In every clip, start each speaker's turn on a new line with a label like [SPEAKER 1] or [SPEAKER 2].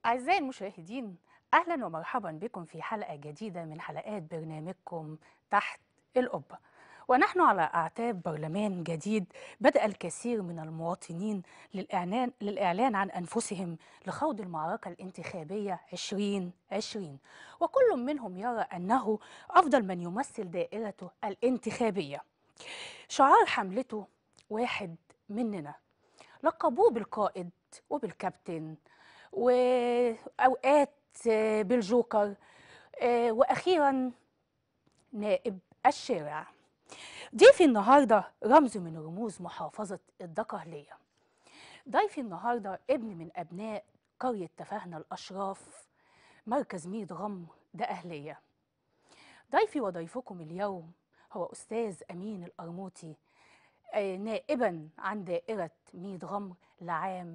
[SPEAKER 1] أعزائي المشاهدين أهلا ومرحبا بكم في حلقة جديدة من حلقات برنامجكم تحت القبة ونحن على أعتاب برلمان جديد بدأ الكثير من المواطنين للإعلان, للإعلان عن أنفسهم لخوض المعركة الانتخابية 2020 وكل منهم يرى أنه أفضل من يمثل دائرته الانتخابية شعار حملته واحد مننا لقبوه بالقائد وبالكابتن وأوقات بالجوكر وأخيرا نائب الشارع ضيفي النهارده رمز من رموز محافظة الدقهلية ضيفي النهارده ابن من أبناء قرية تفاهنا الأشراف مركز ميد غم دقهلية ضيفي وضيفكم اليوم هو أستاذ أمين القرموطي آه، نائبا عن دائرة ميد غمر لعام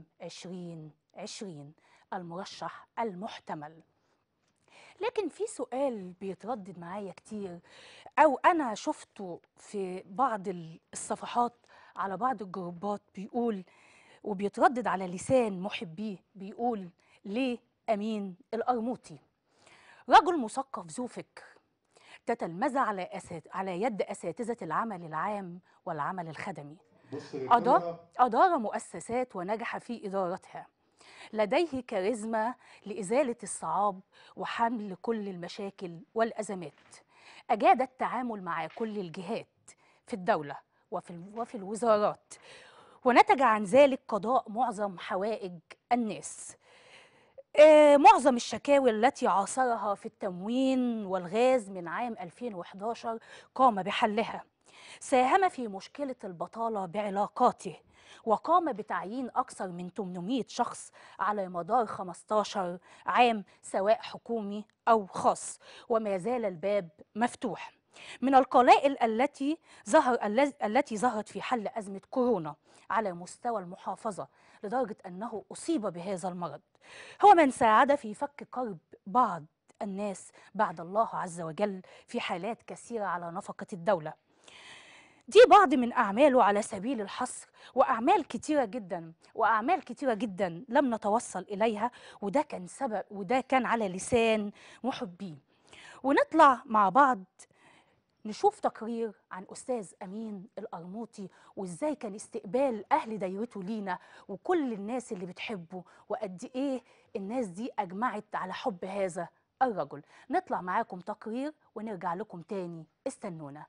[SPEAKER 1] 2020 المرشح المحتمل لكن في سؤال بيتردد معايا كتير او انا شفته في بعض الصفحات على بعض الجروبات بيقول وبيتردد على لسان محبيه بيقول ليه امين القرموطي رجل مثقف ذو فكر تتلمذ على أسات... على يد اساتذه العمل العام والعمل الخدمي
[SPEAKER 2] بص
[SPEAKER 1] أدار,
[SPEAKER 2] للكاميرا
[SPEAKER 1] أدار مؤسسات ونجح في إدارتها لديه كاريزما لإزالة الصعاب وحمل كل المشاكل والأزمات أجاد التعامل مع كل الجهات في الدولة وفي, ال- وفي الوزارات ونتج عن ذلك قضاء معظم حوائج الناس آه، معظم الشكاوي التي عاصرها في التموين والغاز من عام 2011 قام بحلها ساهم في مشكلة البطالة بعلاقاته وقام بتعيين أكثر من 800 شخص على مدار 15 عام سواء حكومي أو خاص وما زال الباب مفتوح من القلائل التي ظهر الذ- التي ظهرت في حل أزمة كورونا على مستوى المحافظة لدرجة أنه أصيب بهذا المرض هو من ساعد في فك كرب بعض الناس بعد الله عز وجل في حالات كثيرة على نفقة الدولة دي بعض من أعماله على سبيل الحصر وأعمال كتيرة جدا وأعمال كتيرة جدا لم نتوصل إليها وده كان سبب وده كان على لسان محبيه ونطلع مع بعض نشوف تقرير عن أستاذ أمين القرموطي وإزاي كان استقبال أهل دايرته لينا وكل الناس اللي بتحبه وقد إيه الناس دي أجمعت على حب هذا الرجل نطلع معاكم تقرير ونرجع لكم تاني استنونا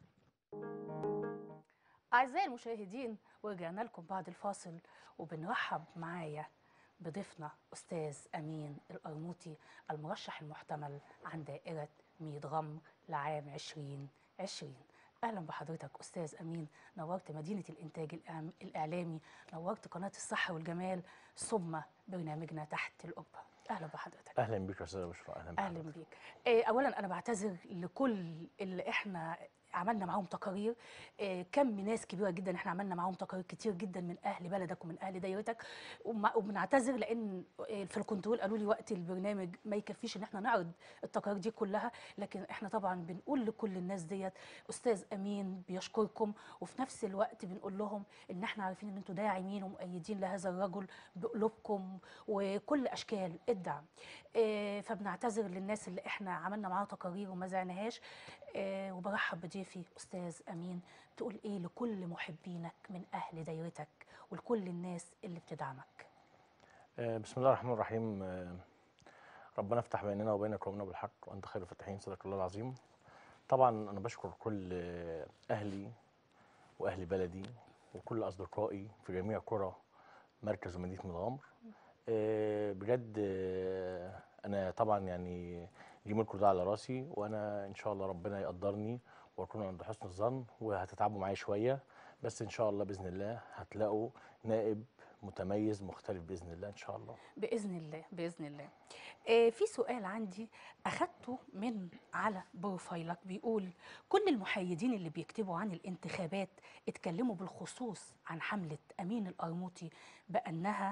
[SPEAKER 1] أعزائي المشاهدين ورجعنا لكم بعد الفاصل وبنرحب معايا بضيفنا أستاذ أمين القرموطي المرشح المحتمل عن دائرة ميد غم لعام 2020 أهلا بحضرتك أستاذ أمين نورت مدينة الإنتاج الإعلام- الإعلامي نورت قناة الصحة والجمال ثم برنامجنا تحت القبة أهلا بحضرتك
[SPEAKER 3] اهلا بيك يا استاذ بشرى اهلا بك
[SPEAKER 1] اهلا بيك إيه، اولا انا بعتذر لكل اللي احنا عملنا معاهم تقارير إيه، كم من ناس كبيره جدا احنا عملنا معاهم تقارير كتير جدا من اهل بلدك ومن اهل دايرتك وما- وبنعتذر لان إيه، في الكنترول قالوا لي وقت البرنامج ما يكفيش ان احنا نعرض التقارير دي كلها لكن احنا طبعا بنقول لكل الناس ديت استاذ امين بيشكركم وفي نفس الوقت بنقول لهم ان احنا عارفين ان انتوا داعمين ومؤيدين لهذا الرجل بقلوبكم وكل اشكال الدعم آه، فبنعتذر للناس اللي احنا عملنا معاها تقارير وما زعناهاش آه، وبرحب بضيفي استاذ امين تقول ايه لكل محبينك من اهل دايرتك ولكل الناس اللي بتدعمك
[SPEAKER 3] آه، بسم الله الرحمن الرحيم آه، ربنا افتح بيننا وبين قومنا بالحق وانت خير الفاتحين صدق الله العظيم طبعا انا بشكر كل آه، اهلي واهل بلدي وكل اصدقائي في جميع قرى مركز ومدينه متغمر آه، بجد آه، انا طبعا يعني دي ملك ده على راسي وانا ان شاء الله ربنا يقدرني واكون عند حسن الظن وهتتعبوا معايا شويه بس ان شاء الله باذن الله هتلاقوا نائب متميز مختلف باذن الله ان شاء الله
[SPEAKER 1] باذن الله باذن الله آه، في سؤال عندي اخدته من على بروفايلك بيقول كل المحايدين اللي بيكتبوا عن الانتخابات اتكلموا بالخصوص عن حمله امين القرموطي بانها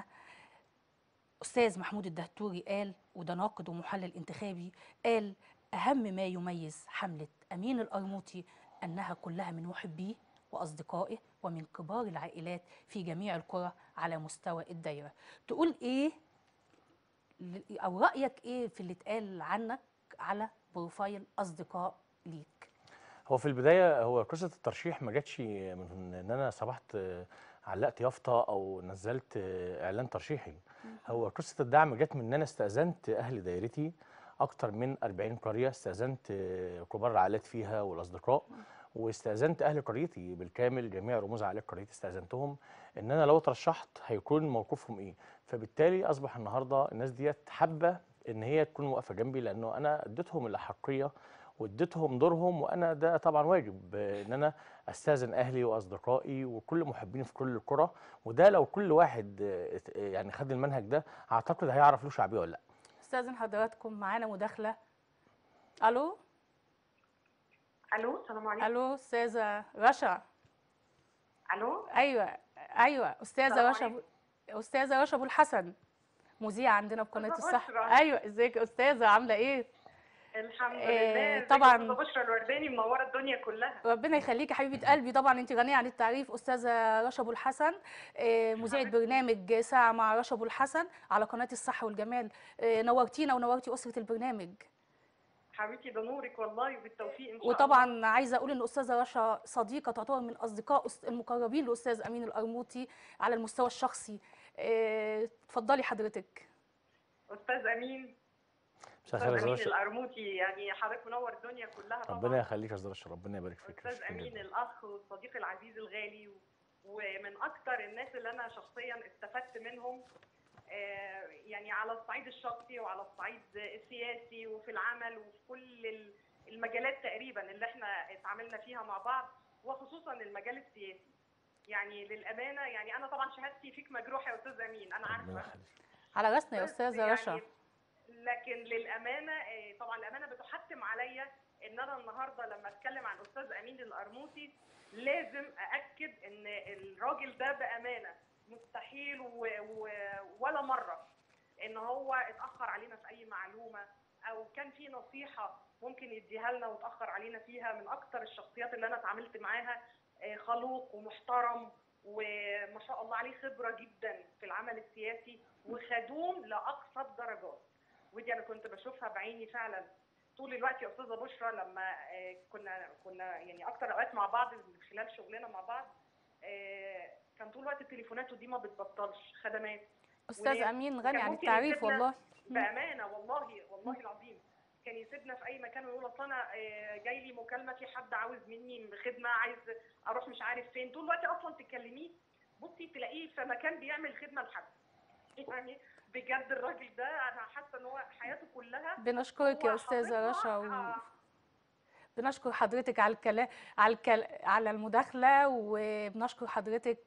[SPEAKER 1] استاذ محمود الدهتوري قال وده ناقد ومحلل انتخابي قال اهم ما يميز حمله امين القرموطي انها كلها من محبيه واصدقائه ومن كبار العائلات في جميع القرى على مستوى الدايره تقول ايه ل- او رايك ايه في اللي اتقال عنك على بروفايل اصدقاء ليك
[SPEAKER 3] هو في البدايه هو قصه الترشيح ما جاتش من ان انا صبحت آه، علقت يافطه او نزلت آه، اعلان ترشيحي هو قصه الدعم جت من ان انا استاذنت اهل دايرتي اكتر من 40 قريه استاذنت آه، كبار العائلات فيها والاصدقاء واستاذنت اهل قريتي بالكامل جميع رموز عائلات قريتي استاذنتهم ان انا لو ترشحت هيكون موقفهم ايه فبالتالي اصبح النهارده الناس ديت حابه ان هي تكون واقفه جنبي لانه انا اديتهم الاحقيه واديتهم دورهم وانا ده طبعا واجب آه، ان انا استاذن اهلي واصدقائي وكل محبيني في كل القرى وده لو كل واحد آه، ات- آه، يعني خد المنهج ده اعتقد هيعرف له شعبيه ولا لا
[SPEAKER 1] استاذن حضراتكم معانا مداخله الو
[SPEAKER 2] الو السلام عليكم
[SPEAKER 1] الو استاذه رشا
[SPEAKER 2] الو
[SPEAKER 1] ايوه ايوه استاذه
[SPEAKER 2] السلام
[SPEAKER 1] رشا أبو- استاذه رشا ابو الحسن مذيعه عندنا في قناه
[SPEAKER 2] أستاذة
[SPEAKER 1] الصح
[SPEAKER 2] بشرى.
[SPEAKER 1] ايوه ازيك يا استاذه عامله ايه
[SPEAKER 2] الحمد
[SPEAKER 1] آه،
[SPEAKER 2] لله ازيك
[SPEAKER 1] طبعاً.
[SPEAKER 2] يا أستاذة بشرى الورداني منوره الدنيا كلها
[SPEAKER 1] ربنا يخليكي حبيبه قلبي طبعا انت غنيه عن التعريف استاذه رشا ابو الحسن آه، مذيعه
[SPEAKER 2] حبيبتي.
[SPEAKER 1] برنامج ساعه مع رشا ابو الحسن على قناه الصحه والجمال آه، نورتينا ونورتي اسره البرنامج
[SPEAKER 2] حبيبتي ده نورك والله وبالتوفيق ان شاء الله
[SPEAKER 1] وطبعا عايزه اقول ان استاذه رشا صديقه تعتبر من اصدقاء أس- المقربين لاستاذ امين القرموطي على المستوى الشخصي آه، اتفضلي حضرتك
[SPEAKER 2] استاذ امين
[SPEAKER 3] مساء
[SPEAKER 2] استاذ
[SPEAKER 3] الخير يا
[SPEAKER 2] امين
[SPEAKER 3] زرش
[SPEAKER 2] القرموطي يعني حضرتك منور الدنيا كلها طبعا
[SPEAKER 3] ربنا يخليك يا زرش ربنا يبارك فيك
[SPEAKER 2] استاذ
[SPEAKER 3] شكراً
[SPEAKER 2] امين
[SPEAKER 3] جداً.
[SPEAKER 2] الاخ والصديق العزيز الغالي و- ومن اكتر الناس اللي انا شخصيا استفدت منهم آه، يعني على الصعيد الشخصي وعلى الصعيد السياسي وفي العمل وفي كل ال- المجالات تقريبا اللي احنا اتعاملنا فيها مع بعض وخصوصا المجال السياسي يعني للامانه يعني انا طبعا شهادتي فيك مجروحه يا استاذ امين انا
[SPEAKER 3] ربنا
[SPEAKER 2] عارفه
[SPEAKER 3] يخليك
[SPEAKER 1] على راسنا يا
[SPEAKER 2] بس
[SPEAKER 1] استاذه
[SPEAKER 2] يعني
[SPEAKER 1] رشا
[SPEAKER 2] لكن للامانه آه، طبعا الامانه بتحتم عليا ان انا النهارده لما اتكلم عن استاذ امين القرموطي لازم ااكد ان الراجل ده بامانه مستحيل و... و... ولا مره ان هو اتاخر علينا في اي معلومه او كان في نصيحه ممكن يديها لنا وتاخر علينا فيها من اكتر الشخصيات اللي انا اتعاملت معاها آه، خلوق ومحترم وما شاء الله عليه خبره جدا في العمل السياسي وخدوم لاقصى الدرجات ودي انا كنت بشوفها بعيني فعلا طول الوقت يا استاذه بشرى لما آه، كنا كنا يعني اكتر اوقات مع بعض من خلال شغلنا مع بعض آه، كان طول الوقت تليفوناته دي ما بتبطلش خدمات
[SPEAKER 1] استاذ
[SPEAKER 2] وناس.
[SPEAKER 1] امين
[SPEAKER 2] وكان
[SPEAKER 1] غني عن
[SPEAKER 2] ممكن
[SPEAKER 1] التعريف
[SPEAKER 2] يسيبنا
[SPEAKER 1] والله
[SPEAKER 2] بامانه والله والله العظيم كان يسيبنا في اي مكان ويقول اصل انا آه، جاي لي مكالمه في حد عاوز مني خدمه عايز اروح مش عارف فين طول الوقت اصلا تكلميه بصي تلاقيه في مكان بيعمل خدمه لحد يعني بجد الراجل ده انا حاسه ان هو حياته كلها
[SPEAKER 1] بنشكرك يا
[SPEAKER 2] هو
[SPEAKER 1] استاذه
[SPEAKER 2] حاططها،
[SPEAKER 1] رشا و...
[SPEAKER 2] آه،
[SPEAKER 1] بنشكر حضرتك على الكلام على الكل... على المداخله وبنشكر حضرتك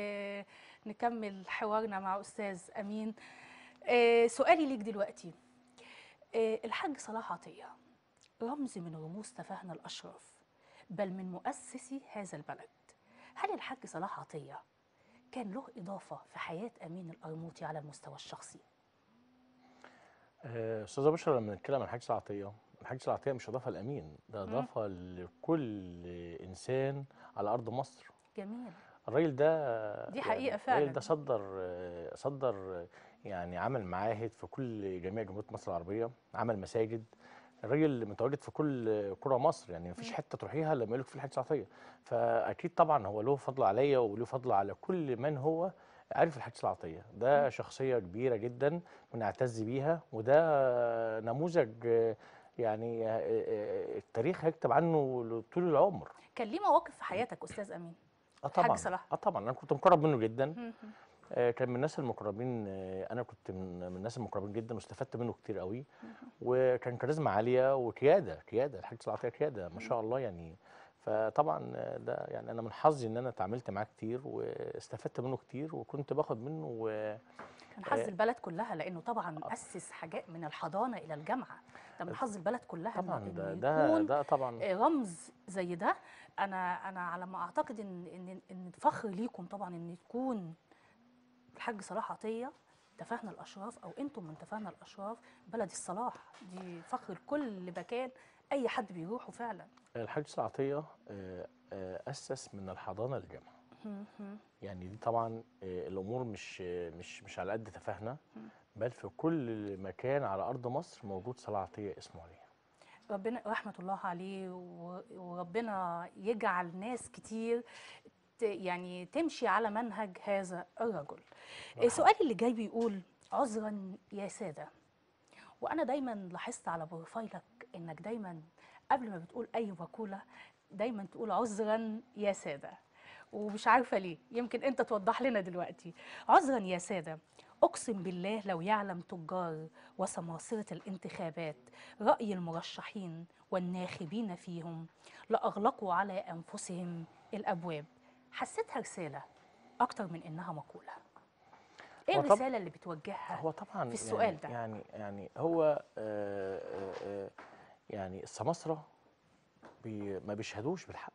[SPEAKER 1] ونكمل حوارنا مع استاذ امين آه سؤالي ليك دلوقتي آه الحاج صلاح عطيه رمز من رموز تفاهنا الاشراف بل من مؤسسي هذا البلد هل الحاج صلاح عطيه كان له اضافه في حياه امين القرموطي على المستوى الشخصي
[SPEAKER 3] آه، استاذه بشرى لما نتكلم عن الحاج العطيه الحاج العطيه مش اضافه لامين ده
[SPEAKER 1] مم.
[SPEAKER 3] اضافه لكل انسان على ارض مصر
[SPEAKER 1] جميل
[SPEAKER 3] الراجل ده
[SPEAKER 1] دي حقيقة
[SPEAKER 3] يعني
[SPEAKER 1] فعلاً.
[SPEAKER 3] الراجل ده صدر آه، صدر آه، يعني عمل معاهد في كل جميع جمهورية مصر العربية عمل مساجد الراجل متواجد في كل قرى مصر يعني مفيش
[SPEAKER 1] مم.
[SPEAKER 3] حتة تروحيها لما يقول لك في الحاج عطية فأكيد طبعا هو له فضل عليا وله فضل على كل من هو عارف الحاج العطية ده
[SPEAKER 1] مم.
[SPEAKER 3] شخصية كبيرة جدا بنعتز بيها وده آه، نموذج آه، يعني آه، آه، التاريخ هيكتب عنه طول العمر
[SPEAKER 1] كان ليه مواقف في حياتك استاذ امين
[SPEAKER 3] اه
[SPEAKER 1] الحاج
[SPEAKER 3] طبعا
[SPEAKER 1] صلاح.
[SPEAKER 3] اه طبعا انا كنت مقرب منه جدا
[SPEAKER 1] مم.
[SPEAKER 3] آه، كان من الناس المقربين آه، انا كنت من من الناس المقربين جدا واستفدت منه كتير قوي وكان كاريزما عاليه وقياده قياده الحاج صلاح عطيه قياده ما شاء الله يعني فطبعا آه، ده يعني انا من حظي ان انا اتعاملت معاه كتير واستفدت منه كتير وكنت باخد منه و-
[SPEAKER 1] من حظ
[SPEAKER 3] آه.
[SPEAKER 1] البلد كلها لانه طبعا اسس حاجات من الحضانه الى الجامعه ده من حظ البلد كلها إنه-
[SPEAKER 3] طبعا
[SPEAKER 1] إنه
[SPEAKER 3] ده ده
[SPEAKER 1] يكون
[SPEAKER 3] ده طبعا
[SPEAKER 1] آه، رمز زي ده انا انا على ما اعتقد ان ان ان فخر ليكم طبعا ان تكون الحاج صلاح عطيه تفاهنا الاشراف او انتم من تفاهنا الاشراف بلد الصلاح دي فخر لكل مكان اي حد بيروحه فعلا
[SPEAKER 3] الحاج صلاح عطيه آه، آه، اسس من الحضانه للجامعه يعني دي طبعا آه، الامور مش آه، مش مش على قد تفاهنا بل في كل مكان على ارض مصر موجود صلاة عطيه اسمه عليها
[SPEAKER 1] ربنا رحمة الله عليه و- وربنا يجعل ناس كتير ت- يعني تمشي على منهج هذا الرجل السؤال اللي جاي بيقول عذرا يا سادة وأنا دايما لاحظت على بروفايلك إنك دايما قبل ما بتقول أي مقولة دايما تقول عذرا يا سادة ومش عارفة ليه يمكن أنت توضح لنا دلوقتي عذرا يا سادة أقسم بالله لو يعلم تجار وسماسرة الانتخابات رأي المرشحين والناخبين فيهم لأغلقوا على أنفسهم الأبواب حسيتها رسالة أكتر من إنها مقولة إيه
[SPEAKER 3] هو طب-
[SPEAKER 1] الرسالة اللي بتوجهها؟
[SPEAKER 3] هو طبعا
[SPEAKER 1] في السؤال
[SPEAKER 3] يعني
[SPEAKER 1] ده.
[SPEAKER 3] يعني يعني هو آه، آه، آه، يعني السماسرة بي ما بيشهدوش بالحق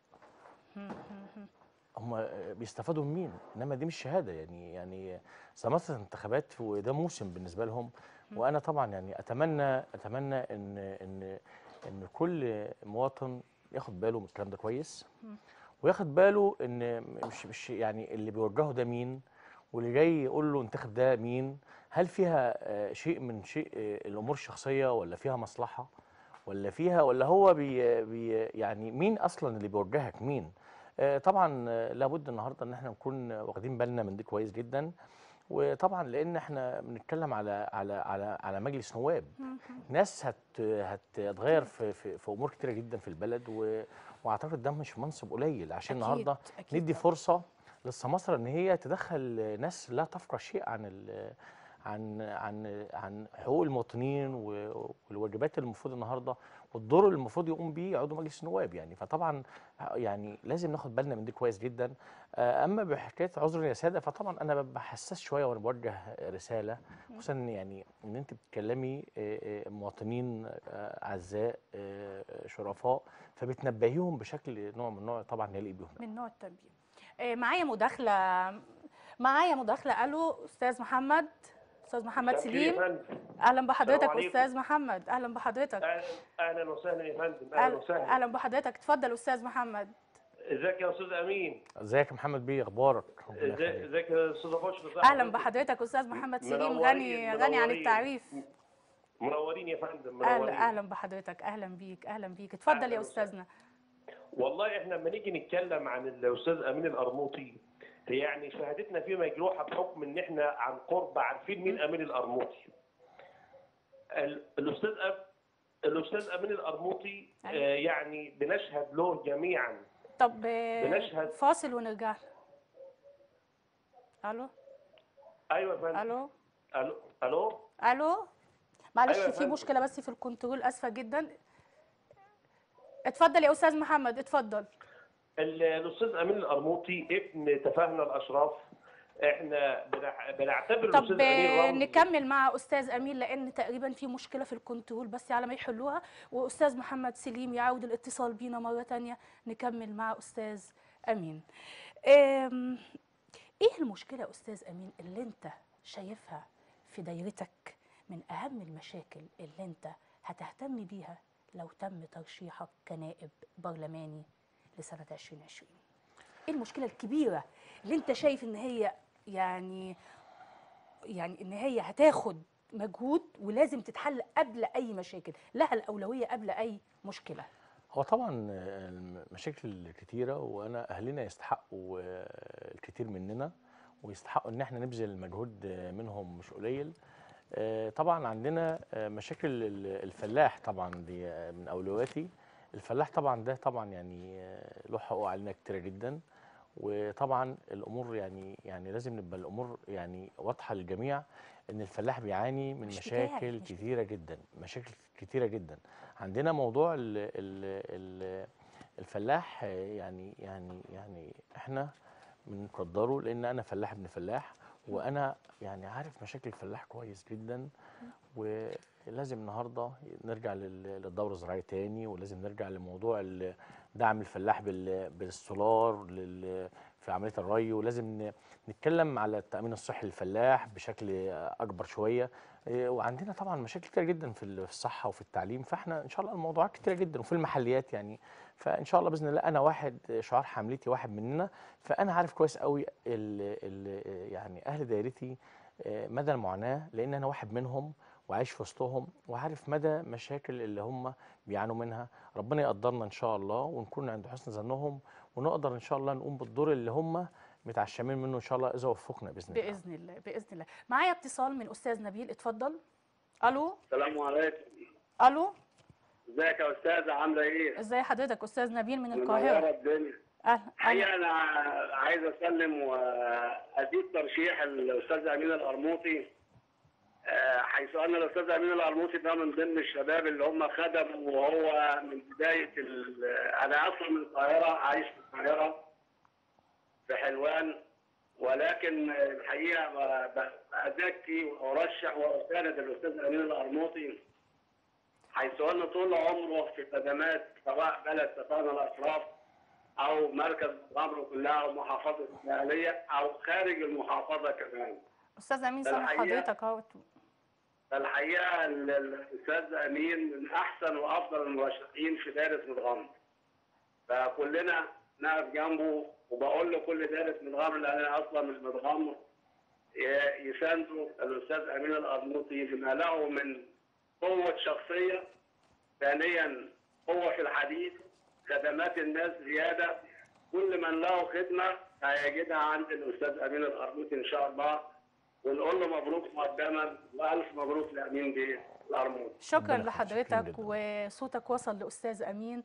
[SPEAKER 3] هم بيستفادوا من مين انما دي مش شهاده يعني يعني سماسرة الانتخابات وده موسم بالنسبه لهم وانا طبعا يعني اتمنى اتمنى ان ان ان كل مواطن ياخد باله من الكلام ده كويس وياخد باله ان مش مش يعني اللي بيوجهه ده مين واللي جاي يقول له انتخب ده مين هل فيها آه، شيء من شيء آه، الامور الشخصيه ولا فيها مصلحه ولا فيها ولا هو بي بي يعني مين اصلا اللي بيوجهك مين آه، طبعا آه، لابد النهارده ان احنا نكون واخدين بالنا من دي كويس جدا وطبعا لان احنا بنتكلم على على على على مجلس نواب ناس هت هتتغير في, في في امور كتيره جدا في البلد و واعتقد ده مش منصب قليل عشان
[SPEAKER 1] أكيد،
[SPEAKER 3] النهارده
[SPEAKER 1] أكيد
[SPEAKER 3] ندي
[SPEAKER 1] طبعاً.
[SPEAKER 3] فرصه للسماسره ان هي تدخل ناس لا تفقه شيء عن ال عن عن عن حقوق المواطنين و- والواجبات اللي المفروض النهارده والدور اللي المفروض يقوم بيه عضو مجلس النواب يعني فطبعا يعني لازم ناخد بالنا من دي كويس جدا آه، اما بحكايه عذر يا ساده فطبعا انا ببقى حساس شويه وانا بوجه رساله خصوصا إن يعني ان انت بتتكلمي آه، آه، مواطنين آه، اعزاء آه، شرفاء فبتنبهيهم بشكل نوع من نوع طبعا يليق بيهم
[SPEAKER 1] من نوع التنبيه آه، معايا مداخلة معايا مداخلة ألو أستاذ محمد أستاذ محمد
[SPEAKER 4] مساء الخير يا
[SPEAKER 1] سليم
[SPEAKER 4] فندم.
[SPEAKER 1] أهلا بحضرتك
[SPEAKER 4] السلام عليكم.
[SPEAKER 1] أستاذ محمد أهلا بحضرتك
[SPEAKER 4] اهلا اهلا وسهلا يا فندم اهلا
[SPEAKER 1] أهلا
[SPEAKER 4] وسهلا
[SPEAKER 1] أهلا بحضرتك اتفضل أستاذ محمد
[SPEAKER 4] ازيك يا استاذ امين
[SPEAKER 3] ازيك يا محمد بيه اخبارك ربنا
[SPEAKER 4] ازيك
[SPEAKER 3] يخليك.
[SPEAKER 4] ازيك يا استاذ بشر
[SPEAKER 1] أهلا بحضرتك أستاذ محمد سليم غني
[SPEAKER 4] منورين-
[SPEAKER 1] غني عن
[SPEAKER 4] منورين.
[SPEAKER 1] التعريف
[SPEAKER 4] منورين يا فندم
[SPEAKER 1] أهلا
[SPEAKER 4] منورين
[SPEAKER 1] أهلا بحضرتك أهلا بيك أهلا بيك اتفضل
[SPEAKER 4] أهلا
[SPEAKER 1] يا
[SPEAKER 4] وسهلا.
[SPEAKER 1] أستاذنا
[SPEAKER 4] والله احنا لما نيجي نتكلم عن الاستاذ امين القرموطي هي يعني شهادتنا فيه مجروحه بحكم ان احنا عن قرب عارفين مين امين القرموطي ال- الاستاذ أب... الاستاذ امين القرموطي آه،
[SPEAKER 1] أيوة.
[SPEAKER 4] يعني بنشهد له جميعا
[SPEAKER 1] طب آه،
[SPEAKER 4] بنشهد.
[SPEAKER 1] فاصل ونرجع ألو
[SPEAKER 4] ايوه يا فندم
[SPEAKER 1] ألو
[SPEAKER 4] الو الو
[SPEAKER 1] الو معلش
[SPEAKER 4] أيوة يا
[SPEAKER 1] في
[SPEAKER 4] فندم.
[SPEAKER 1] مشكله بس في الكنترول اسفه جدا اتفضل يا استاذ محمد اتفضل
[SPEAKER 4] ال- الاستاذ امين القرموطي ابن تفاهنا الاشراف احنا بنع- بنعتبر
[SPEAKER 1] طب
[SPEAKER 4] الاستاذ امين
[SPEAKER 1] آه،
[SPEAKER 4] رمز
[SPEAKER 1] نكمل مع استاذ امين لان تقريبا في مشكله في الكنترول بس على ما يحلوها واستاذ محمد سليم يعود الاتصال بينا مره تانية نكمل مع استاذ امين آم، ايه المشكله يا استاذ امين اللي انت شايفها في دايرتك من اهم المشاكل اللي انت هتهتم بيها لو تم ترشيحك كنائب برلماني لسنه 2020 ايه المشكله الكبيره اللي انت شايف ان هي يعني يعني ان هي هتاخد مجهود ولازم تتحل قبل اي مشاكل لها الاولويه قبل اي مشكله
[SPEAKER 3] هو طبعا آه، المشاكل كتيرة وأنا أهلنا يستحقوا آه، الكتير مننا ويستحقوا إن احنا نبذل مجهود آه، منهم مش قليل آه، طبعا عندنا آه، مشاكل ال- الفلاح طبعا دي آه، من أولوياتي الفلاح طبعا ده طبعا يعني آه، له حقوق علينا كتيرة جدا وطبعا الأمور يعني يعني لازم نبقى الأمور يعني واضحة للجميع إن الفلاح بيعاني من
[SPEAKER 1] مش بتاعي،
[SPEAKER 3] مشاكل
[SPEAKER 1] مش
[SPEAKER 3] كتيرة جدا مشاكل كتيرة جدا عندنا موضوع ال ال ال الفلاح آه، يعني يعني يعني احنا بنقدره لان انا فلاح ابن فلاح وانا يعني عارف مشاكل الفلاح كويس جدا ولازم النهارده نرجع لل- للدوره الزراعيه تاني ولازم نرجع لموضوع ال- دعم الفلاح بال- بالسولار لل- في عمليه الري ولازم ن- نتكلم على التامين الصحي للفلاح بشكل اكبر شويه إيه، وعندنا طبعا مشاكل كتير جدا في ال- في الصحه وفي التعليم فاحنا ان شاء الله الموضوعات كتيره جدا وفي المحليات يعني فان شاء الله باذن الله انا واحد شعار حملتي واحد مننا فانا عارف كويس قوي ال ال يعني اهل دايرتي آه، مدى المعاناه لان انا واحد منهم وعايش في وسطهم وعارف مدى مشاكل اللي هم بيعانوا منها ربنا يقدرنا ان شاء الله ونكون عند حسن ظنهم ونقدر ان شاء الله نقوم بالدور اللي هم متعشمين منه ان شاء الله اذا وفقنا باذن الله
[SPEAKER 1] باذن الله باذن الله معايا اتصال من استاذ نبيل اتفضل الو
[SPEAKER 5] السلام عليكم
[SPEAKER 1] الو
[SPEAKER 5] ازيك يا استاذه عامله ايه
[SPEAKER 1] ازي حضرتك استاذ نبيل من
[SPEAKER 5] منورة
[SPEAKER 1] القاهره
[SPEAKER 5] الدنيا
[SPEAKER 1] اهلا
[SPEAKER 5] الحقيقه
[SPEAKER 1] أهلا.
[SPEAKER 5] انا عايز اسلم وازيد ترشيح الاستاذ امين القرموطي آه، حيث ان الاستاذ امين القرموطي ده من ضمن الشباب اللي هم خدموا وهو من بدايه ال- انا اصلا من القاهره عايش في القاهره في حلوان ولكن الحقيقه ب- ب- ازكي وارشح واساند الاستاذ امين القرموطي حيث ان طول عمره في خدمات سواء بلد سفان الاطراف او مركز الامر كلها او محافظه الاسماعيليه او خارج المحافظه كمان.
[SPEAKER 1] استاذ امين
[SPEAKER 5] ده
[SPEAKER 1] سامع
[SPEAKER 5] الحقيقة-
[SPEAKER 1] حضرتك اهو
[SPEAKER 5] فالحقيقه ال- الاستاذ امين من احسن وافضل المرشحين في دائره متغمر. فكلنا نقف جنبه وبقول لكل دائره متغمر لان انا اصلا مش متغمر ي- يساندوا الاستاذ امين القرموطي لما له من قوه شخصيه ثانيا قوه في الحديث خدمات الناس زياده كل من له خدمه هيجدها عند الاستاذ امين القرموطي ان شاء الله ونقول له مبروك مقدما والف مبروك لامين بيه القرموطي
[SPEAKER 1] شكرا
[SPEAKER 3] ربنا يخليك،
[SPEAKER 1] لحضرتك
[SPEAKER 3] شكراً جداً.
[SPEAKER 1] وصوتك وصل لاستاذ امين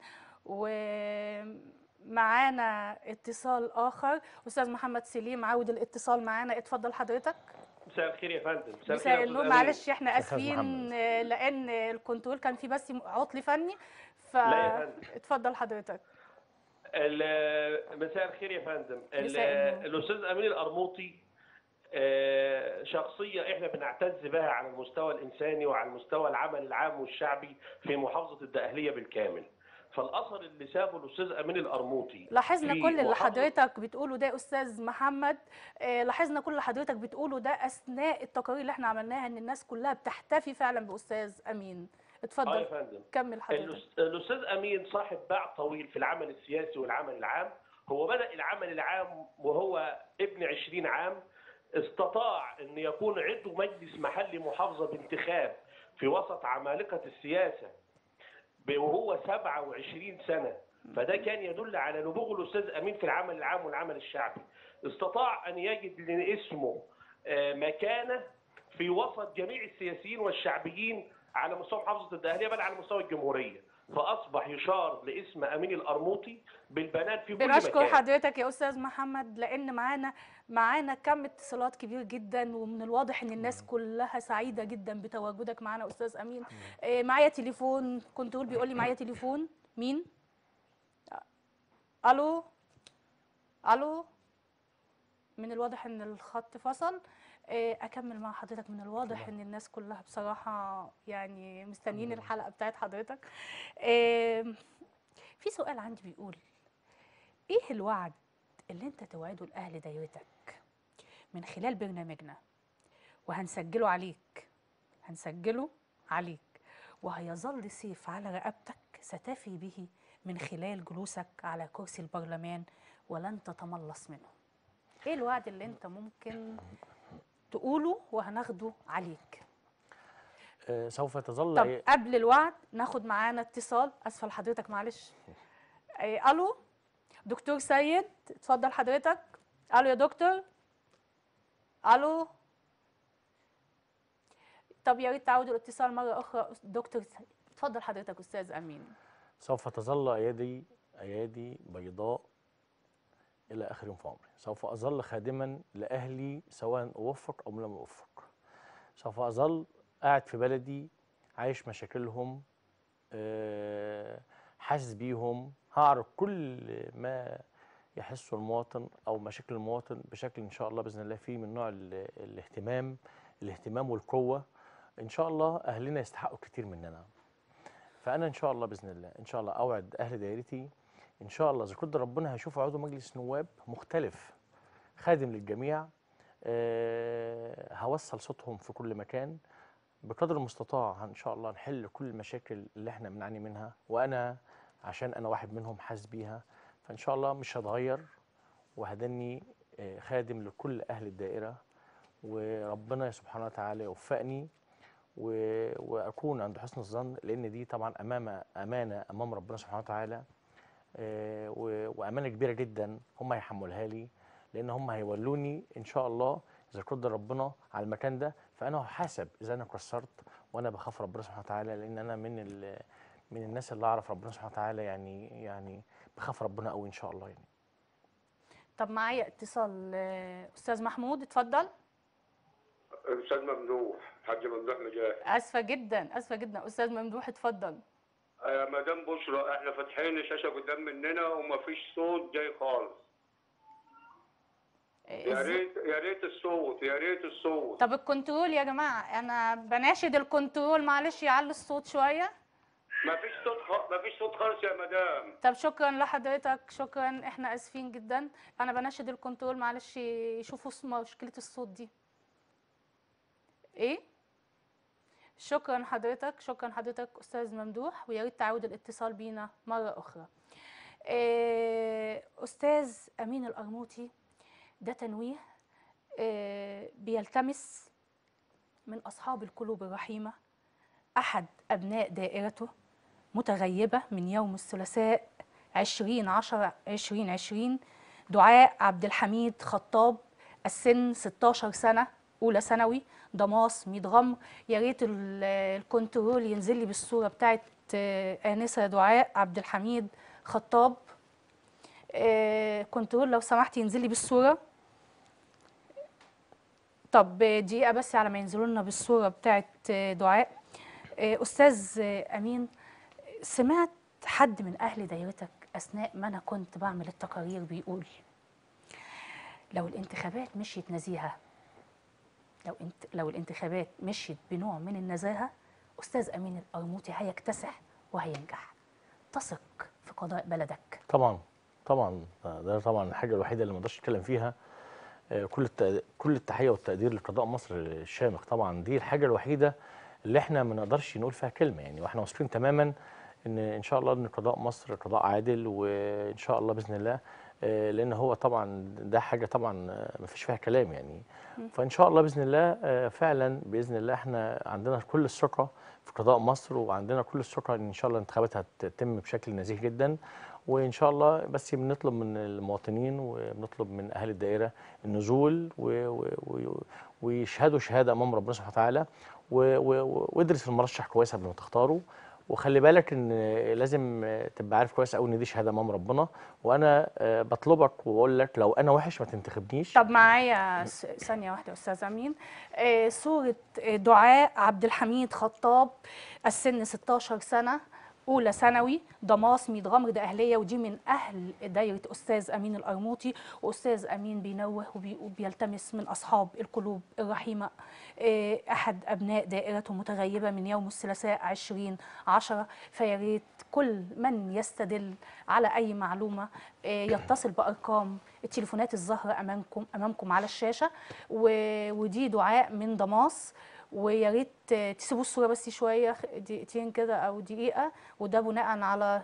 [SPEAKER 1] ومعانا اتصال اخر استاذ محمد سليم عاود الاتصال معانا اتفضل حضرتك
[SPEAKER 4] مساء الخير يا فندم
[SPEAKER 1] مساء
[SPEAKER 4] مساء الخير يا
[SPEAKER 1] النور
[SPEAKER 4] أستاذ أمين.
[SPEAKER 1] معلش احنا
[SPEAKER 3] أستاذ
[SPEAKER 1] اسفين
[SPEAKER 3] محمد.
[SPEAKER 1] آه، لان الكنترول كان في بس عطل فني ف
[SPEAKER 4] لا يا فندم.
[SPEAKER 1] اتفضل حضرتك
[SPEAKER 4] ال- مساء الخير يا فندم ال-
[SPEAKER 1] مساء النور.
[SPEAKER 4] الاستاذ امين القرموطي آه، شخصيه احنا بنعتز بها على المستوى الانساني وعلى المستوى العمل العام والشعبي في محافظه الدقهليه بالكامل فالاثر اللي سابه الاستاذ امين القرموطي
[SPEAKER 1] لاحظنا
[SPEAKER 4] في
[SPEAKER 1] كل اللي
[SPEAKER 4] محافظة-
[SPEAKER 1] حضرتك بتقوله ده استاذ محمد آه، لاحظنا كل اللي حضرتك بتقوله ده اثناء التقارير اللي احنا عملناها ان الناس كلها بتحتفي فعلا باستاذ امين
[SPEAKER 4] اه يا
[SPEAKER 1] اتفضل
[SPEAKER 4] فندم
[SPEAKER 1] كمل حضرتك
[SPEAKER 4] الأس- الاستاذ امين صاحب باع طويل في العمل السياسي والعمل العام هو بدا العمل العام وهو ابن 20 عام استطاع ان يكون عضو مجلس محلي محافظه بانتخاب في وسط عمالقه السياسه ب- وهو 27 سنه فده كان يدل على نبوغ الاستاذ امين في العمل العام والعمل الشعبي استطاع ان يجد لاسمه آه، مكانه في وسط جميع السياسيين والشعبيين على مستوى محافظه الدقهليه بل على مستوى الجمهوريه فاصبح يشار لاسم امين القرموطي بالبنان في كل
[SPEAKER 1] بنشكر
[SPEAKER 4] مكان
[SPEAKER 1] حضرتك يا استاذ محمد لان معانا معانا كم اتصالات كبير جدا ومن الواضح ان الناس كلها سعيده جدا بتواجدك معانا استاذ امين آه، معايا تليفون كنترول بيقول لي معايا تليفون مين الو الو من الواضح ان الخط فصل آه، اكمل مع حضرتك من الواضح ان الناس كلها بصراحه يعني مستنيين الحلقه بتاعت حضرتك آه، في سؤال عندي بيقول ايه الوعد اللي انت توعده لاهل دايرتك من خلال برنامجنا وهنسجله عليك هنسجله عليك وهيظل سيف على رقبتك ستفي به من خلال جلوسك على كرسي البرلمان ولن تتملص منه ايه الوعد اللي انت ممكن تقوله وهناخده عليك
[SPEAKER 3] آه، سوف تظل
[SPEAKER 1] طب
[SPEAKER 3] أي-
[SPEAKER 1] قبل الوعد ناخد معانا اتصال اسفه لحضرتك معلش أي الو دكتور سيد اتفضل حضرتك الو يا دكتور الو طب يا ريت تعودوا الاتصال مره اخرى دكتور سيد اتفضل حضرتك استاذ امين
[SPEAKER 3] سوف تظل ايادي ايادي بيضاء الى اخر يوم في عمري سوف اظل خادما لاهلي سواء اوفق او لم اوفق سوف اظل قاعد في بلدي عايش مشاكلهم آه، حاسس بيهم هعرف كل ما يحسه المواطن او مشاكل المواطن بشكل ان شاء الله باذن الله فيه من نوع ال- الاهتمام الاهتمام والقوه ان شاء الله اهلنا يستحقوا كتير مننا فانا ان شاء الله باذن الله ان شاء الله اوعد اهل دايرتي ان شاء الله اذا قدر ربنا هيشوف عضو مجلس نواب مختلف خادم للجميع آه، هوصل صوتهم في كل مكان بقدر المستطاع ان شاء الله نحل كل المشاكل اللي احنا بنعاني منها وانا عشان انا واحد منهم حاسس بيها فان شاء الله مش هتغير وهدني آه، خادم لكل اهل الدائره وربنا سبحانه وتعالى يوفقني و- واكون عند حسن الظن لان دي طبعا امام امانه امام ربنا سبحانه وتعالى آه، و- وامانه كبيره جدا هم هيحملها لي لان هم هيولوني ان شاء الله اذا قدر ربنا على المكان ده فانا هحاسب اذا انا قصرت وانا بخاف ربنا سبحانه وتعالى لان انا من ال- من الناس اللي اعرف ربنا سبحانه وتعالى يعني يعني بخاف ربنا قوي ان شاء الله يعني
[SPEAKER 1] طب معايا اتصال آه، استاذ محمود اتفضل
[SPEAKER 6] استاذ ممدوح حاج ممدوح مجاهد
[SPEAKER 1] اسفه جدا اسفه جدا استاذ ممدوح اتفضل
[SPEAKER 6] يا مدام بشرى احنا فاتحين الشاشه قدام مننا ومفيش صوت جاي خالص
[SPEAKER 1] آه،
[SPEAKER 6] يا
[SPEAKER 1] إز-
[SPEAKER 6] ريت يا ريت الصوت يا ريت الصوت
[SPEAKER 1] طب الكنترول يا جماعه انا بناشد الكنترول معلش يعلي الصوت شويه
[SPEAKER 6] مفيش صوت خ... مفيش صوت خالص يا مدام
[SPEAKER 1] طب شكرا لحضرتك شكرا احنا اسفين جدا انا بناشد الكنترول معلش يشوفوا س- مشكله الصوت دي ايه شكرا حضرتك شكرا حضرتك استاذ ممدوح ويا ريت تعود الاتصال بينا مره اخرى إيه استاذ امين القرموطي ده تنويه إيه بيلتمس من اصحاب القلوب الرحيمه احد ابناء دائرته متغيبة من يوم الثلاثاء 20 10 2020 دعاء عبد الحميد خطاب السن 16 سنة أولى ثانوي ضماس ميت غمر يا ريت ال- الكنترول ينزل لي بالصورة بتاعت آه، آنسة دعاء عبد الحميد خطاب آه، كنترول لو سمحت ينزل لي بالصورة طب دقيقة بس على ما ينزلوا لنا بالصورة بتاعت آه، دعاء آه، أستاذ آه، أمين سمعت حد من أهل دايرتك أثناء ما أنا كنت بعمل التقارير بيقول لو الانتخابات مشيت نزيهة لو انت لو الانتخابات مشيت بنوع من النزاهة أستاذ أمين القرموطي هيكتسح وهينجح تثق في قضاء بلدك
[SPEAKER 3] طبعا طبعا ده طبعا الحاجه الوحيده اللي ما اقدرش اتكلم فيها آه، كل الت- كل التحيه والتقدير لقضاء مصر الشامخ طبعا دي الحاجه الوحيده اللي احنا ما نقدرش نقول فيها كلمه يعني واحنا واثقين تماما ان ان شاء الله ان قضاء مصر قضاء عادل وان شاء الله باذن الله آه، لان هو طبعا ده حاجه طبعا ما فيش فيها كلام يعني فان شاء الله باذن الله آه، فعلا باذن الله احنا عندنا كل الثقه في قضاء مصر وعندنا كل الثقه ان ان شاء الله الانتخابات هتتم بشكل نزيه جدا وان شاء الله بس بنطلب من المواطنين وبنطلب من اهل الدائره النزول و- و- و- ويشهدوا شهاده امام ربنا سبحانه وتعالى و- و- وادرس المرشح كويس قبل ما تختاره وخلي بالك ان لازم تبقى عارف كويس قوي ان دي شهاده امام ربنا وانا آه، بطلبك وبقول لك لو انا وحش ما تنتخبنيش
[SPEAKER 1] طب معايا س- ثانية واحدة يا أستاذ أمين آه، صورة آه، دعاء عبد الحميد خطاب السن 16 سنة أولى ثانوي ضماس ميت غمر ده أهلية ودي من أهل دايرة أستاذ أمين القرموطي وأستاذ أمين بينوه وبي- وبيلتمس من أصحاب القلوب الرحيمة آه، أحد أبناء دائرته متغيبة من يوم الثلاثاء 20 10 فيا ريت كل من يستدل على أي معلومة آه، يتصل بأرقام التليفونات الظاهرة أمامكم أمامكم على الشاشة و- ودي دعاء من ضماس ويا ريت آه، تسيبوا الصورة بس شوية دقيقتين كده أو دقيقة وده بناء على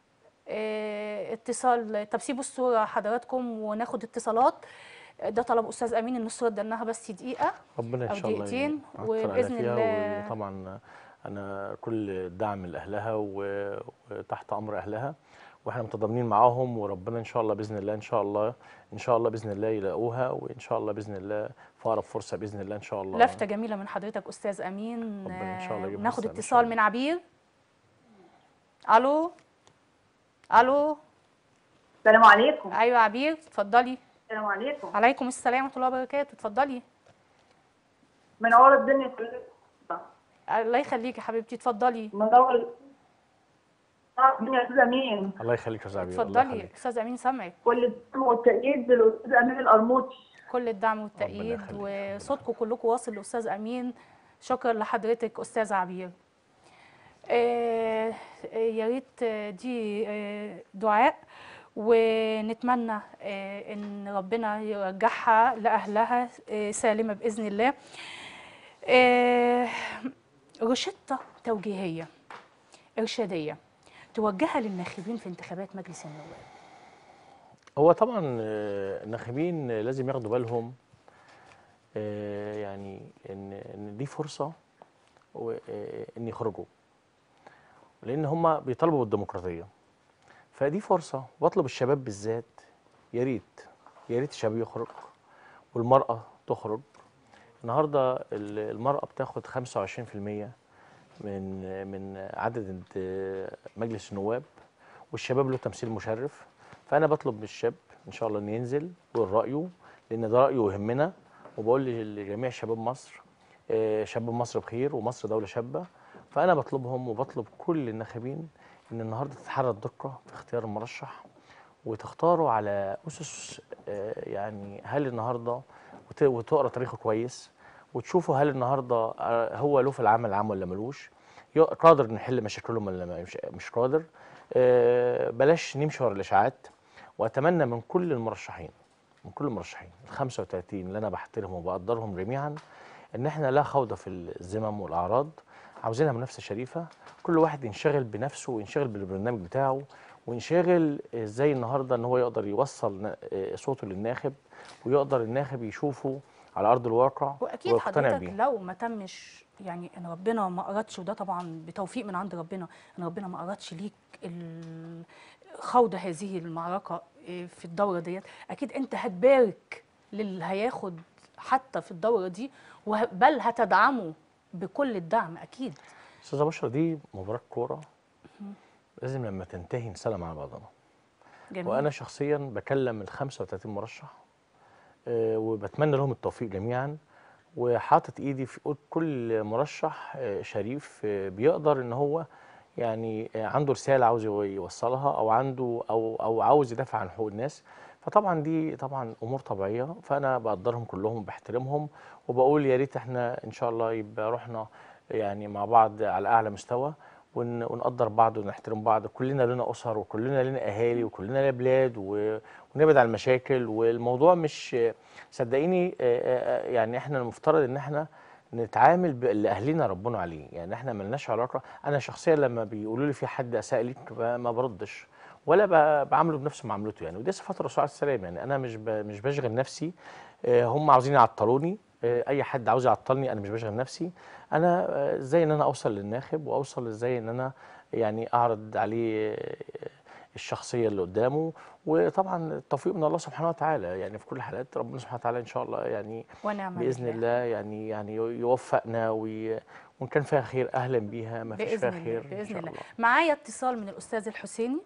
[SPEAKER 1] آه، اتصال طب سيبوا الصورة حضراتكم وناخد اتصالات آه، ده طلب أستاذ أمين إن الصورة ادالناها بس دقيقة
[SPEAKER 3] ربنا
[SPEAKER 1] أو
[SPEAKER 3] ان شاء الله
[SPEAKER 1] دقيقتين
[SPEAKER 3] يكتر علينا
[SPEAKER 1] وبإذن
[SPEAKER 3] فيها
[SPEAKER 1] الله-
[SPEAKER 3] وطبعا انا كل الدعم لاهلها و- وتحت امر اهلها واحنا متضامنين معاهم وربنا ان شاء الله باذن الله ان شاء الله ان شاء الله باذن الله يلاقوها وان شاء الله باذن الله في اقرب فرصه باذن الله ان شاء الله
[SPEAKER 1] لفتة جميلة من حضرتك أستاذ أمين
[SPEAKER 3] ربنا إن شاء الله
[SPEAKER 1] آه،
[SPEAKER 3] يجيب
[SPEAKER 1] ناخد
[SPEAKER 3] حسن إن شاء
[SPEAKER 1] اتصال
[SPEAKER 3] الله.
[SPEAKER 1] من عبير ألو ألو
[SPEAKER 7] السلام عليكم
[SPEAKER 1] أيوة عبير اتفضلي
[SPEAKER 7] السلام عليكم
[SPEAKER 1] عليكم السلام ورحمة الله وبركاته اتفضلي
[SPEAKER 7] منور الدنيا كلها
[SPEAKER 1] الله يخليكي يا حبيبتي اتفضلي
[SPEAKER 7] منور منور الدنيا يا استاذ امين
[SPEAKER 3] الله يخليك يا استاذ عبير الله
[SPEAKER 1] اتفضلي
[SPEAKER 3] يخليك.
[SPEAKER 1] استاذ امين سامعك
[SPEAKER 7] كل الدعم والتأييد للاستاذ امين القرموطي
[SPEAKER 1] كل الدعم والتأييد
[SPEAKER 3] يخليك.
[SPEAKER 1] وصوتكم كلكم واصل لأستاذ أمين شكرا لحضرتك أستاذ عبير آه، آه، يا ريت آه، دي آه، دعاء ونتمنى آه، ان ربنا يرجعها لاهلها آه، سالمه باذن الله آه، روشتة توجيهية إرشادية توجهها للناخبين في انتخابات مجلس النواب
[SPEAKER 3] هو طبعا آه، الناخبين لازم ياخدوا بالهم آه، يعني ان ان دي فرصه و- آه، ان يخرجوا لان هم بيطالبوا بالديمقراطيه فدي فرصه واطلب الشباب بالذات يا ريت يا ريت الشباب يخرج والمراه تخرج النهارده ال- المراه بتاخد 25% من من عدد انت- مجلس النواب والشباب له تمثيل مشرف فانا بطلب من الشاب ان شاء الله انه ينزل ويقول رايه لان ده رايه يهمنا وبقول لجميع شباب مصر آه، شباب مصر بخير ومصر دوله شابه فانا بطلبهم وبطلب كل الناخبين ان النهارده تتحرى الدقه في اختيار المرشح وتختاروا على اسس آه، يعني هل النهارده وت- وتقرا تاريخه كويس وتشوفوا هل النهارده آه، هو له في العمل العام ولا ملوش يق- قادر نحل مشاكلهم ولا ما- مش, مش قادر آه، بلاش نمشي ورا الاشاعات واتمنى من كل المرشحين من كل المرشحين ال 35 اللي انا بحترمهم وبقدرهم جميعا ان احنا لا خوض في الذمم والاعراض عاوزينها منافسه شريفه كل واحد ينشغل بنفسه وينشغل بالبرنامج بتاعه وينشغل ازاي النهارده ان هو يقدر يوصل ن- آه، صوته للناخب ويقدر الناخب يشوفه على ارض الواقع
[SPEAKER 1] واكيد
[SPEAKER 3] ويقتنع
[SPEAKER 1] حضرتك
[SPEAKER 3] بيه
[SPEAKER 1] لو ما تمش يعني ان ربنا ما اردش وده طبعا بتوفيق من عند ربنا ان ربنا ما اردش ليك ال- خوض هذه المعركه إيه، في الدوره ديت اكيد انت هتبارك للي هياخد حتى في الدوره دي وه- بل هتدعمه بكل الدعم اكيد
[SPEAKER 3] استاذه بشرى دي مباراه كوره لازم لما تنتهي نسلم على بعضنا
[SPEAKER 1] جميل
[SPEAKER 3] وانا شخصيا بكلم ال 35 مرشح آه، وبتمنى لهم التوفيق جميعا وحاطط ايدي في ايد كل مرشح آه، شريف آه، بيقدر ان هو يعني آه، عنده رساله عاوز يو- يوصلها او عنده او او عاوز يدافع عن حقوق الناس فطبعا دي طبعا امور طبيعيه فانا بقدرهم كلهم وبحترمهم وبقول يا ريت احنا ان شاء الله يبقى روحنا يعني مع بعض على اعلى مستوى ون- ونقدر بعض ونحترم بعض كلنا لنا اسر وكلنا لنا اهالي وكلنا لنا بلاد و- ونبعد عن المشاكل والموضوع مش صدقيني آه، آه، يعني احنا المفترض ان احنا نتعامل باللي اهلنا ربنا عليه يعني احنا ملناش علاقه انا شخصيا لما بيقولوا لي في حد اساء ليك ب- ما بردش ولا ب- بعامله بنفس معاملته يعني ودي صفات الرسول عليه السلام يعني انا مش ب- مش بشغل نفسي آه، هم عاوزين يعطلوني آه، اي حد عاوز يعطلني انا مش بشغل نفسي انا آه، ازاي ان انا اوصل للناخب واوصل ازاي ان انا يعني اعرض عليه آه، الشخصيه اللي قدامه وطبعا التوفيق من الله سبحانه وتعالى يعني في كل الحالات ربنا سبحانه وتعالى ان شاء الله يعني
[SPEAKER 1] ونعم
[SPEAKER 3] باذن
[SPEAKER 1] بالله.
[SPEAKER 3] الله يعني يعني يوفقنا وي وان كان فيها خير اهلا بيها ما فيش فيها
[SPEAKER 1] باذن الله
[SPEAKER 3] خير إن
[SPEAKER 1] باذن
[SPEAKER 3] شاء
[SPEAKER 1] الله معايا اتصال من الاستاذ الحسيني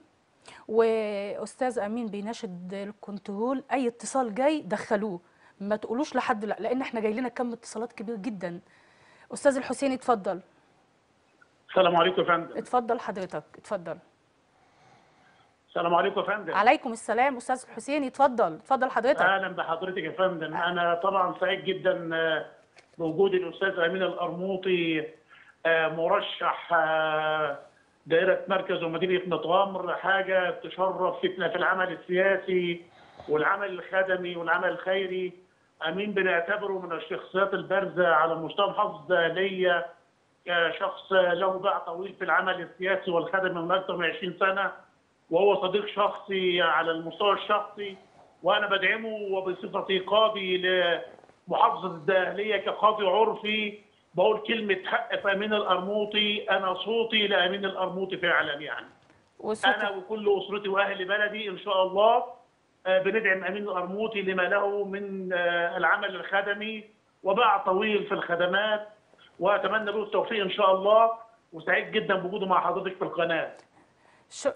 [SPEAKER 1] واستاذ امين بيناشد الكنترول اي اتصال جاي دخلوه ما تقولوش لحد لا لان احنا جاي لنا كم اتصالات كبير جدا استاذ الحسيني اتفضل
[SPEAKER 8] السلام عليكم يا فندم
[SPEAKER 1] اتفضل حضرتك اتفضل
[SPEAKER 8] السلام عليكم يا فندم
[SPEAKER 1] عليكم السلام استاذ الحسيني اتفضل اتفضل حضرتك
[SPEAKER 8] اهلا بحضرتك يا فندم انا طبعا سعيد جدا آه، بوجود الاستاذ امين القرموطي آه، مرشح آه، دائره مركز ومدينه متغمر حاجه تشرف فتنه في العمل السياسي والعمل الخدمي والعمل الخيري امين بنعتبره من الشخصيات البارزه على مستوى محافظه الدهليه كشخص له باع طويل في العمل السياسي والخدمي من اكثر من 20 سنه وهو صديق شخصي على المستوى الشخصي وانا بدعمه وبصفتي قاضي لمحافظه الدقهليه كقاضي عرفي بقول كلمه حق في امين القرموطي انا صوتي لامين القرموطي فعلا يعني
[SPEAKER 1] وصوت
[SPEAKER 8] انا وكل اسرتي واهل بلدي ان شاء الله آه، بندعم امين القرموطي لما له من آه، العمل الخدمي وباع طويل في الخدمات واتمنى له التوفيق ان شاء الله وسعيد جدا بوجوده مع حضرتك في القناه
[SPEAKER 1] ش...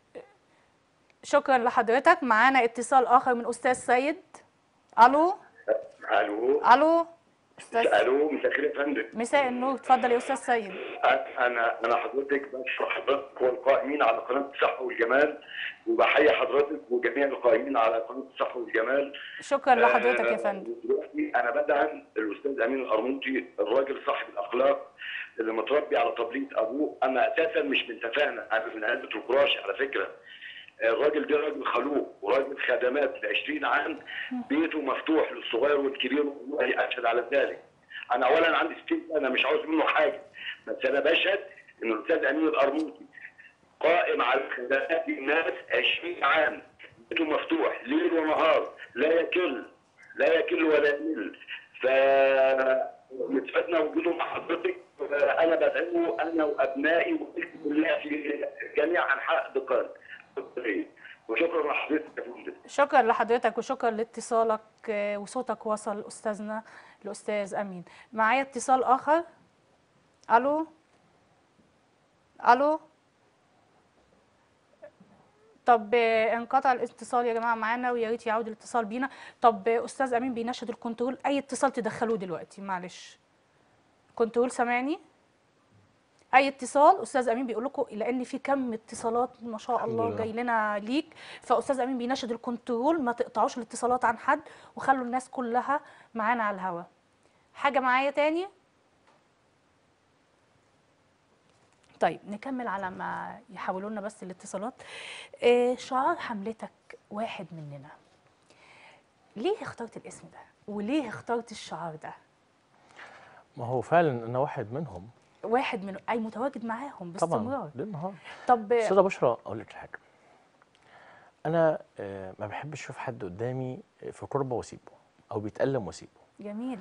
[SPEAKER 1] شكرا لحضرتك معانا اتصال اخر من استاذ سيد الو
[SPEAKER 9] الو
[SPEAKER 1] الو استاذ
[SPEAKER 9] الو مساء الخير يا فندم
[SPEAKER 1] مساء النور اتفضل يا استاذ سيد
[SPEAKER 9] انا انا حضرتك بشكر حضرتك والقائمين على قناه الصحه والجمال وبحيي حضرتك وجميع القائمين على قناه الصحه والجمال
[SPEAKER 1] شكرا لحضرتك يا
[SPEAKER 9] آه،
[SPEAKER 1] فندم
[SPEAKER 9] دلوقتي انا بدعم الاستاذ امين القرموطي الراجل صاحب الاخلاق اللي متربي على طبليه ابوه انا اساسا مش من تفاهه انا من علبه الكراش على فكره الراجل ده راجل خلوق وراجل خدمات ل 20 عام بيته مفتوح للصغير والكبير والله اشهد على ذلك انا اولا عندي 60 سنه مش عاوز منه حاجه بس انا بشهد ان الاستاذ امين القرموطي قائم على خدمات الناس 20 عام بيته مفتوح ليل ونهار لا يكل لا يكل ولا يمل ف يسعدنا وجوده مع حضرتك انا بدعوه انا وابنائي وعيلتي كلها في جميع انحاء دقان وشكرا لحضرتك يا فندم
[SPEAKER 1] شكرا لحضرتك وشكرا لاتصالك آه، وصوتك وصل استاذنا الاستاذ امين معايا اتصال اخر الو الو طب آه، انقطع الاتصال يا جماعه معانا ويا ريت يعود الاتصال بينا طب آه، استاذ امين بيناشد الكنترول اي اتصال تدخلوه دلوقتي معلش كنترول سامعني اي اتصال استاذ امين بيقول لكم لان في كم اتصالات ما شاء
[SPEAKER 3] الحمد
[SPEAKER 1] الله
[SPEAKER 3] لله.
[SPEAKER 1] جاي لنا ليك فاستاذ امين بيناشد الكنترول ما تقطعوش الاتصالات عن حد وخلوا الناس كلها معانا على الهوا حاجه معايا تاني طيب نكمل على ما يحاولوا لنا بس الاتصالات آه، شعار حملتك واحد مننا ليه اخترت الاسم ده وليه اخترت الشعار ده
[SPEAKER 3] ما هو فعلا انا واحد منهم
[SPEAKER 1] واحد من اي متواجد معاهم باستمرار
[SPEAKER 3] طبعا ليل نهار
[SPEAKER 1] طب
[SPEAKER 3] استاذه بشرى اقول لك حاجه انا آه، ما بحبش اشوف حد قدامي في كربه واسيبه او بيتالم واسيبه
[SPEAKER 1] جميل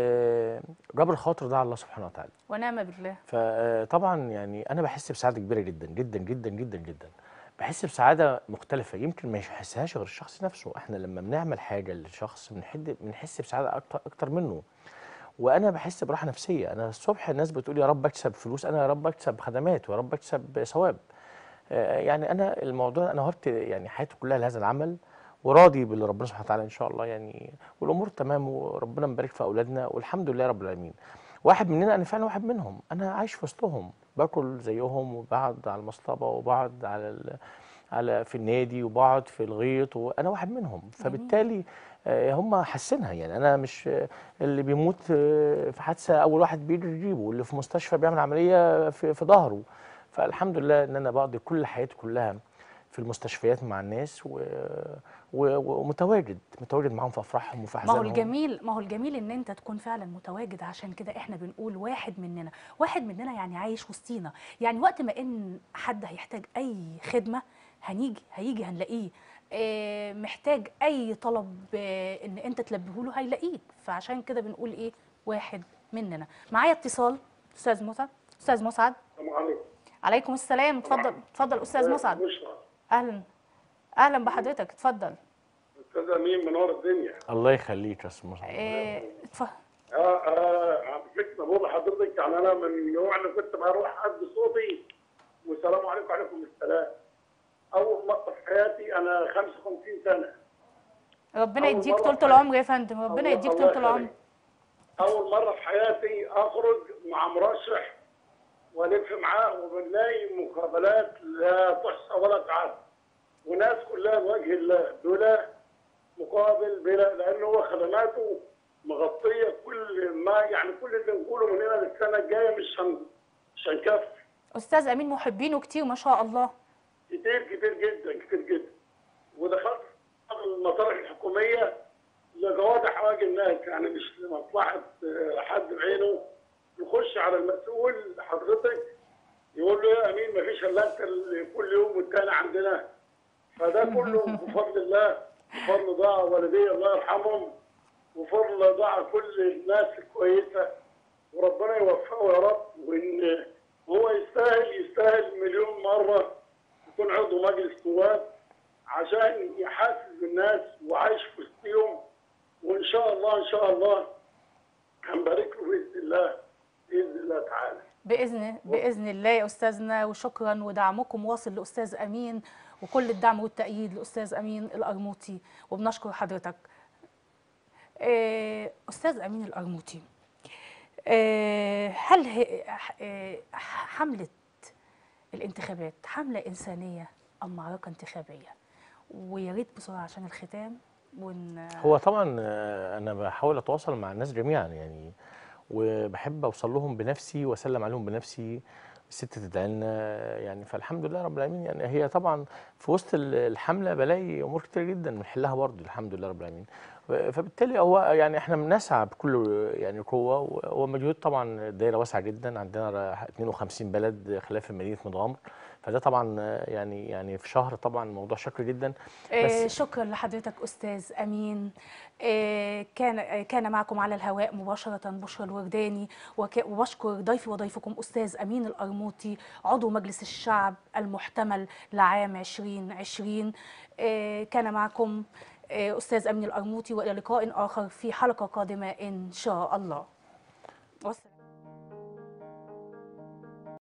[SPEAKER 3] آه، جبر الخاطر ده على الله سبحانه وتعالى
[SPEAKER 1] ونعم بالله
[SPEAKER 3] فطبعا يعني انا بحس بسعاده كبيره جدا جدا جدا جدا جدا بحس بسعاده مختلفه يمكن ما يحسهاش غير الشخص نفسه احنا لما بنعمل حاجه للشخص بنحد بنحس بسعاده اكتر اكتر منه وانا بحس براحه نفسيه انا الصبح الناس بتقول يا رب اكسب فلوس انا يا رب اكسب خدمات ويا رب اكسب ثواب آه، يعني انا الموضوع انا وهبت يعني حياتي كلها لهذا العمل وراضي باللي ربنا سبحانه وتعالى ان شاء الله يعني والامور تمام وربنا مبارك في اولادنا والحمد لله رب العالمين واحد مننا انا فعلا واحد منهم انا عايش في وسطهم باكل زيهم وبقعد على المصطبه وبقعد على ال... على في النادي وبقعد في الغيط وانا واحد منهم فبالتالي آه، هم حاسينها يعني انا مش آه، اللي بيموت آه، في حادثه اول واحد بيجي يجيبه واللي في مستشفى بيعمل عمليه في, في ظهره فالحمد لله ان انا بقضي كل حياتي كلها في المستشفيات مع الناس و... و... ومتواجد متواجد معاهم في افراحهم وفي
[SPEAKER 1] ما هو
[SPEAKER 3] احزانهم
[SPEAKER 1] الجميل ما هو الجميل ان انت تكون فعلا متواجد عشان كده احنا بنقول واحد مننا واحد مننا يعني عايش وسطينا يعني وقت ما ان حد هيحتاج اي خدمه هنيجي هيجي هنلاقيه آه، محتاج اي طلب آه، ان انت تلبيه له هيلاقيك فعشان كده بنقول ايه واحد مننا معايا اتصال استاذ مسعد استاذ مسعد
[SPEAKER 8] السلام عليكم
[SPEAKER 1] عليكم السلام اتفضل اتفضل استاذ مسعد
[SPEAKER 8] بشرى
[SPEAKER 1] اهلا اهلا بحضرتك اتفضل
[SPEAKER 8] استاذ امين منور الدنيا
[SPEAKER 3] الله يخليك يا استاذ مصعب
[SPEAKER 1] آه، اتفضل
[SPEAKER 8] اه اه على فكره بقول لحضرتك يعني انا من النوع اللي كنت بروح ادي صوتي والسلام عليكم وعليكم السلام اول مره في حياتي انا 55 سنه
[SPEAKER 1] ربنا
[SPEAKER 8] أول
[SPEAKER 1] يديك
[SPEAKER 8] مرة
[SPEAKER 1] طولة
[SPEAKER 8] في
[SPEAKER 1] العمر يا فندم ربنا
[SPEAKER 8] الله-
[SPEAKER 1] يديك
[SPEAKER 8] الله
[SPEAKER 1] طولة العمر
[SPEAKER 8] يخليك. اول مره في حياتي اخرج مع مرشح والف معاه وبنلاقي مقابلات لا تحصى ولا تعد وناس كلها لوجه الله بلا مقابل بلا لانه هو خدماته مغطيه كل ما يعني كل اللي نقوله من هنا للسنه الجايه مش هن مش هنكفي
[SPEAKER 1] استاذ امين محبينه كتير ما شاء الله
[SPEAKER 8] كتير كتير جدا كتير جدا ودخلت المصالح الحكوميه لجواد حواجز الناس يعني مش لمصلحه آه، حد بعينه يخش على المسؤول حضرتك يقول له يا امين ما فيش الا انت اللي كل يوم والتاني عندنا فده كله بفضل الله بفضل ضاع والدي الله يرحمهم وفضل ضاع كل الناس الكويسه وربنا يوفقه يا رب وان هو يستاهل يستاهل مليون مره يكون عضو مجلس نواب عشان يحاسب الناس وعايش في وسطهم وان شاء الله ان شاء الله هنبارك له باذن الله باذن الله تعالى
[SPEAKER 1] باذن باذن الله يا استاذنا وشكرا ودعمكم واصل لاستاذ امين وكل الدعم والتأييد لاستاذ امين القرموطي وبنشكر حضرتك آه، استاذ امين القرموطي آه، هل هي- آه، حمله الانتخابات حمله انسانيه ام معركه انتخابيه ويا ريت بسرعه عشان الختام ون
[SPEAKER 3] هو طبعا آه، انا بحاول اتواصل مع الناس جميعا يعني وبحب اوصل لهم بنفسي واسلم عليهم بنفسي الست تدعي لنا يعني فالحمد لله رب العالمين يعني هي طبعا في وسط ال- الحمله بلاقي امور كتير جدا بنحلها برضه الحمد لله رب العالمين فبالتالي هو يعني احنا بنسعى بكل يعني قوه وهو مجهود طبعا الدايره واسعه جدا عندنا 52 بلد خلاف مدينه متغمر فده طبعا يعني يعني في شهر طبعا الموضوع شاق جدا
[SPEAKER 1] آه، شكرا لحضرتك استاذ امين آه، كان آه، كان معكم على الهواء مباشره بشرى الورداني وك- وبشكر ضيفي وضيفكم استاذ امين القرموطي عضو مجلس الشعب المحتمل لعام 2020 آه، كان معكم آه، استاذ امين القرموطي والى لقاء اخر في حلقه قادمه ان شاء الله والسلام